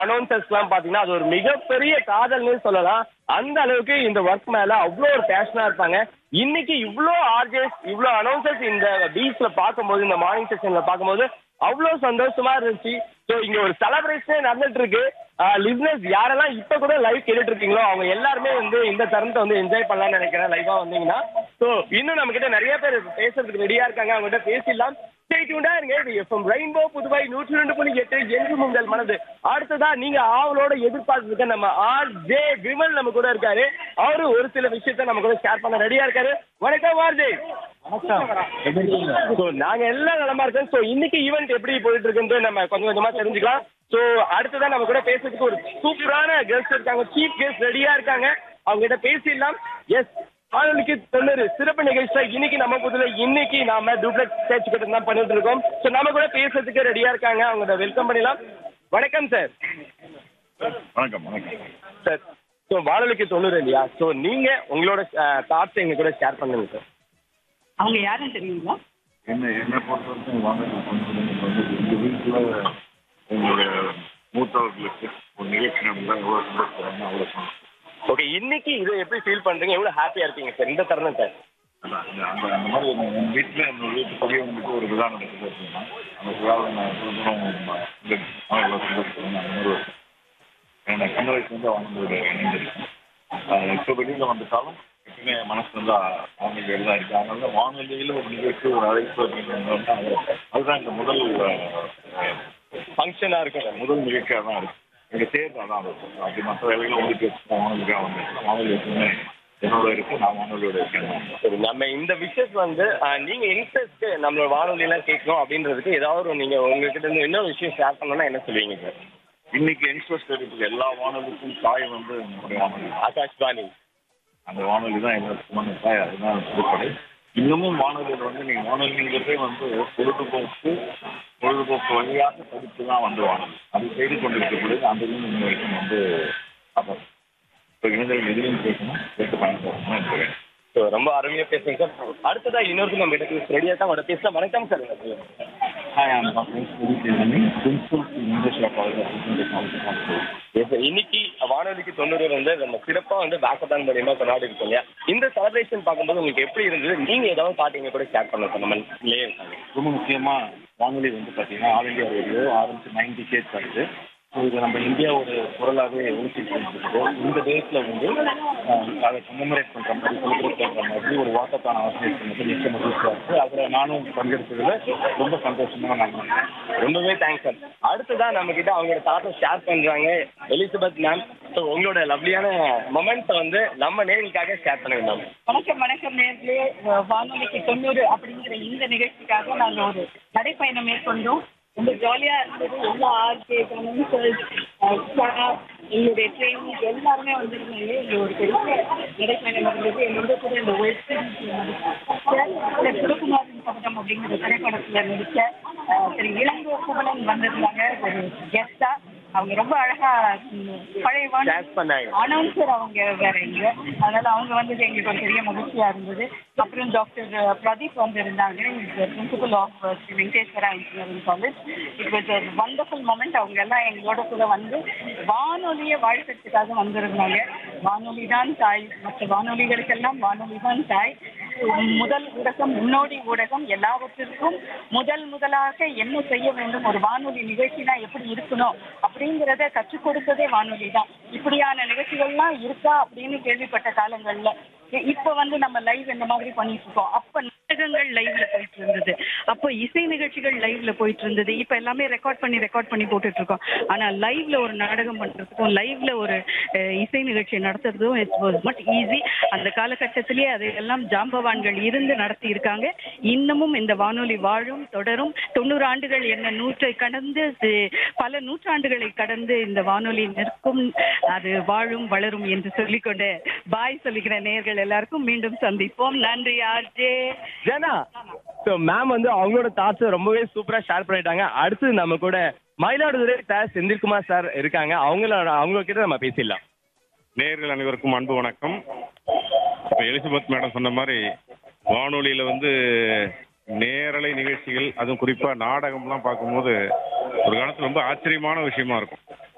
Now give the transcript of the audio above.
அனௌன்சர்ஸ்லாம் பாத்தீங்கன்னா அது ஒரு மிகப்பெரிய காதல்னு சொல்லலாம் அந்த அளவுக்கு இந்த ஒர்க் மேல அவ்வளோ ஒரு பேஷனா இருப்பாங்க இன்னைக்கு இவ்வளோ ஆர்ஜேஸ் இவ்வளோ அனௌன்சர்ஸ் இந்த பீச்ல பார்க்கும்போது இந்த மார்னிங் செஷன்ல பார்க்கும்போது அவ்வளோ சந்தோஷமா இருந்துச்சு ஸோ இங்க ஒரு செலப்ரேஷனே நடந்துட்டு இருக்கு லிஸ்னஸ் யாரெல்லாம் இப்ப கூட லைவ் கேட்டுட்டு இருக்கீங்களோ அவங்க எல்லாருமே வந்து இந்த தருணத்தை வந்து என்ஜாய் பண்ணலாம்னு நினைக்கிறேன் லைவா வந்தீங்கன்னா ஸோ இன்னும் நம்ம கிட்ட நிறைய பேர் பேசுறதுக்கு ரெடியா இருக்காங்க அவங்க கிட்ட பேசிடலாம் ஸ்டே டியூன்டா இருங்க இது எஃப்எம் ரெயின்போ புதுவை நூற்றி ரெண்டு புள்ளி எட்டு என்றும் உங்கள் மனது அடுத்ததா நீங்க ஆவலோட எதிர்பார்த்துருக்க நம்ம ஆர் ஜே விமல் நம்ம கூட இருக்காரு அவரு ஒரு சில விஷயத்த நம்ம கூட ஷேர் பண்ண ரெடியா இருக்காரு வணக்கம் ஆர் ஜே ஸோ நாங்க எல்லாம் நலமா இருக்கோம் ஸோ இன்னைக்கு ஈவெண்ட் எப்படி போயிட்டு இருக்குன்னு நம்ம கொஞ்சம் கொஞ்சமா தெரிஞ்சுக்கலாம் ஸோ அடுத்ததான் நம்ம கூட பேசுறதுக்கு ஒரு சூப்பரான கெஸ்ட் இருக்காங்க சீஃப் கெஸ்ட் ரெடியா இருக்காங்க அவங்க கிட்ட பேசிடலாம் எஸ் ஆளுக்கு தொண்ணூறு சிறப்பு நிகழ்ச்சியில இன்னைக்கு நம்ம புதுல இன்னைக்கு நாம டூப்ளெக்ஸ் ஸ்டேஜ் கிட்ட தான் பண்ணிட்டு இருக்கோம் ஸோ நம்ம கூட பேசுறதுக்கு ரெடியா இருக்காங்க அவங்க வெல்கம் பண்ணிடலாம் வணக்கம் சார் வணக்கம் வணக்கம் சார் ஸோ வானொலிக்கு தொண்ணூறு இல்லையா ஸோ நீங்க உங்களோட தாட்ஸ் எங்க கூட ஷேர் பண்ணுங்க சார் அவங்க யாருன்னு தெரியுங்களா என்ன என்னை பொறுத்த வரைக்கும் வானொலி பண்புகள் வந்து எங்கள் வீட்டில் உங்களுடைய மூத்தவர்களுக்கு ஒரு நிகழ்ச்சி நடந்தால் எவ்வளோ சந்தோஷப்படுறாங்க அவ்வளோ சந்தோஷம் ஓகே இன்னைக்கு இதை எப்படி ஃபீல் பண்றீங்க எவ்வளவு ஹாப்பியா இருக்கீங்க சார் இந்த தருணம் சார் அதான் அந்த அந்த அந்த மாதிரி என் என் வீட்டில் என்னோட வீட்டு பெரியவங்களுக்கு ஒரு விழா நடக்குது அப்படின்னா அந்த விழாவில் நான் எவ்வளோ தூரம் இந்த எவ்வளோ சந்தோஷப்படுறேன் அந்த மாதிரி ஒரு என்னோட கண்ண வயசு வந்து அவங்களோட இணைந்திருக்கேன் ஆஹ் இப்போ வெளியில் வந்துட்டாலும் எப்பவுமே என் மனசு வந்து வானொலியில் தான் இருக்கு அதனால தான் வானொலியில் ஒரு நிகழ்ச்சி ஒரு அழைப்பு அப்படிங்கிறது வந்து அது அதுதான் இந்த முதல் ஆஹ், ஃபங்க்ஷனா இருக்கும் சார் முதல் நிகழ்ச்சியாக தான் இருக்கு எங்க தேர்தல் அதான் இருக்கும் அப்படி மற்ற வேலைகளை உங்களுக்கு வானொலிக்காக வந்து வானொலி எப்பவுமே என்னோட இருக்கு நான் வானொலியோட இருக்கேன் சரி நம்ம இந்த விஷயஸ் வந்து அஹ், நீங்க இன்ட்ரெஸ்ட் நம்மளோட வானொலி எல்லாம் கேட்கணும் அப்படின்றதுக்கு ஏதாவது ஒரு நீங்க உங்ககிட்ட இருந்து இன்னொரு விஷயம் ஷேர் பண்ணணும்னா என்ன சொல்லுவீங்க சார் இன்னைக்கு யங்ஸ்டர்ஸ் இருக்கிற எல்லா வானொலிக்கும் தாய் வந்து நம்முடைய வானொலி ஆகாஷ்வாணி அந்த வானொலி தான் எல்லாத்துக்குமான தாய் அதுதான் புதுப்படை இன்னமும் வானொலியில் வந்து நீங்கள் வானொலிங்கிறதே வந்து பொழுதுபோக்கு பொழுதுபோக்கு வழியாக படித்து தான் வந்து வானொலி அது செய்து கொண்டிருக்க பொழுது அந்த இதுவும் இன்ன வரைக்கும் வந்து அப்போ இப்போ இளைஞர்கள் எதிலையும் கேட்கணும் கேட்டு பயன்படுத்தணும் என்று ஸோ ரொம்ப அருமையா பேசுங்க சார் அடுத்ததா இன்னொரு நம்ம கிட்ட ரெடியா தான் உங்களோட பேசலாம் வணக்கம் sir hi I'm doctor Sudheesh principal English college of technology college Yes, sir. இன்னைக்கு வானொலிக்கு தொண்ணூறு வந்து நம்ம சிறப்பா வந்து பேக்கத்தான் மூலியமா கொண்டாடி இருக்கோம் இல்லையா இந்த செலிப்ரேஷன் பார்க்கும்போது உங்களுக்கு எப்படி இருந்தது நீங்க ஏதாவது பாத்தீங்க கூட ஷேர் பண்ணலாம் சார் நம்ம லேயே இருக்காங்க ரொம்ப முக்கியமாக வானொலி வந்து பார்த்தீங்கன்னா ஆல் இந்தியா ரேடியோ ஆரம்பிச்சு நைன்டி கேட்ஸ் ஆகுது ஸோ இது நம்ம இந்தியாவோட குரலாகவே ஒழிச்சிட்டு இருக்குது இந்த டேஸில் வந்து ஆஹ், அதை கமெமரேட் பண்ணுற மாதிரி செலிப்ரேட் பண்ணுற மாதிரி ஒரு வாக்கத்தான ஆர்கனைஸ் பண்ணது நிச்சய மகிழ்ச்சியாக இருக்குது அதில் நானும் பங்கெடுத்ததில் ரொம்ப சந்தோஷமாக நான் நினைக்கிறேன். ரொம்பவே தேங்க்ஸ் சார் அடுத்ததா நம்ம கிட்ட அவங்களோட தாட்டை ஷேர் பண்றாங்க எலிசபெத் மேம் ஸோ உங்களோட லவ்லியான மொமெண்ட்ஸை வந்து நம்ம நேர்களுக்காக ஷேர் பண்ணுங்க மேம் வணக்கம் வணக்கம் நேர்களே வானொலிக்கு தொண்ணூறு அப்படிங்கிற இந்த நிகழ்ச்சிக்காக நாங்கள் ஒரு நடைப்பயணம் மேற்கொண்டோம் ரொம்ப ஜாலியா இருந்தது எல்லா ஆர்கே எங்களுடைய ட்ரெயினிங் எல்லாருமே வந்திருந்தாங்க இங்க ஒரு பெரிய நடைப்பயணம் இருந்தது என்னோட கூட இந்த வெப் சீரிஸ் சிவகுமாரின் சபதம் அப்படிங்கிற திரைப்படத்துல நடிச்ச அஹ், திரு இளங்கோ குமலன் வந்திருந்தாங்க ஒரு கெஸ்டா அவங்க ரொம்ப அழகா ம், பழைய வானொலி ஷேர் பண்ணாங்க அனௌன்சர் அவங்க வேற இங்க அதனால அவங்க வந்தது எங்களுக்கு ஒரு பெரிய மகிழ்ச்சியா இருந்தது அப்புறம் டாக்டர் பிரதீப் வந்து இருந்தாங்க principal of Sri Venkateswara engineering college it was ஒரு வண்டர்ஃபுல் மூமெண்ட் அவங்க எல்லாம் எங்களோட கூட வந்து வானொலியை வாழ்க்கறதுக்காக வந்திருந்தாங்க வானொலி தான் தாய் மற்ற வானொலிகளுக்கெல்லாம் வானொலி தான் தாய் முதல் ஊடகம் முன்னோடி ஊடகம் எல்லாவற்றிற்கும் முதல் முதலாக என்ன செய்ய வேண்டும் ஒரு வானொலி நிகழ்ச்சினா எப்படி இருக்கணும் அப்படிங்கிறத கற்றுக் கொடுத்ததே வானொலி தான் இப்படியான நிகழ்ச்சிகள்லாம் இருக்கா அப்படின்னு கேள்விப்பட்ட காலங்கள்ல இ- இப்ப வந்து நம்ம லைவ் இந்த மாதிரி பண்ணிட்டு இருக்கோம் அப்ப நாடகங்கள் லைவ்ல போயிட்டு இருந்தது அப்போ இசை நிகழ்ச்சிகள் லைவ்ல போயிட்டு இருந்தது இப்ப எல்லாமே ரெக்கார்ட் பண்ணி ரெக்கார்ட் பண்ணி போட்டுட்டு இருக்கோம் ஆனா லைவ்ல ஒரு நாடகம் பண்றதுக்கும் லைவ்ல ஒரு அஹ், இசை நிகழ்ச்சி நடத்துறதும் இட் வாஸ் மட் ஈஸி அந்த காலகட்டத்திலேயே அதையெல்லாம் ஜாம்பவான்கள் இருந்து நடத்தி இருக்காங்க இன்னமும் இந்த வானொலி வாழும் தொடரும் தொண்ணூறு ஆண்டுகள் என்ன நூற்றை கடந்து சி- பல நூற்றாண்டுகளை கடந்து இந்த வானொலி நிற்கும் அது வாழும் வளரும் என்று சொல்லிக்கொண்டு பாய் சொல்லிக்கிற நேயர்கள் எல்லாருக்கும் மீண்டும் சந்திப்போம் நன்றி ஆர்ஜே ஜனா ஸோ மேம் வந்து அவங்களோட தாட்ஸை ரொம்பவே சூப்பரா ஷேர் பண்ணிட்டாங்க அடுத்து நம்ம கூட மயிலாடுதுறை சார் செந்தில்குமார் சார் இருக்காங்க அவங்களோட அவங்க கிட்ட நம்ம பேசிடலாம் நேயர்கள் அனைவருக்கும் அன்பு வணக்கம் இப்போ எலிசபெத் மேடம் சொன்ன மாதிரி வானொலியில் வந்து நேரலை நிகழ்ச்சிகள் அதுவும் குறிப்பாக நாடகம்லாம் பார்க்கும்போது ஒரு காலத்தில் ரொம்ப ஆச்சரியமான விஷயமா இருக்கும்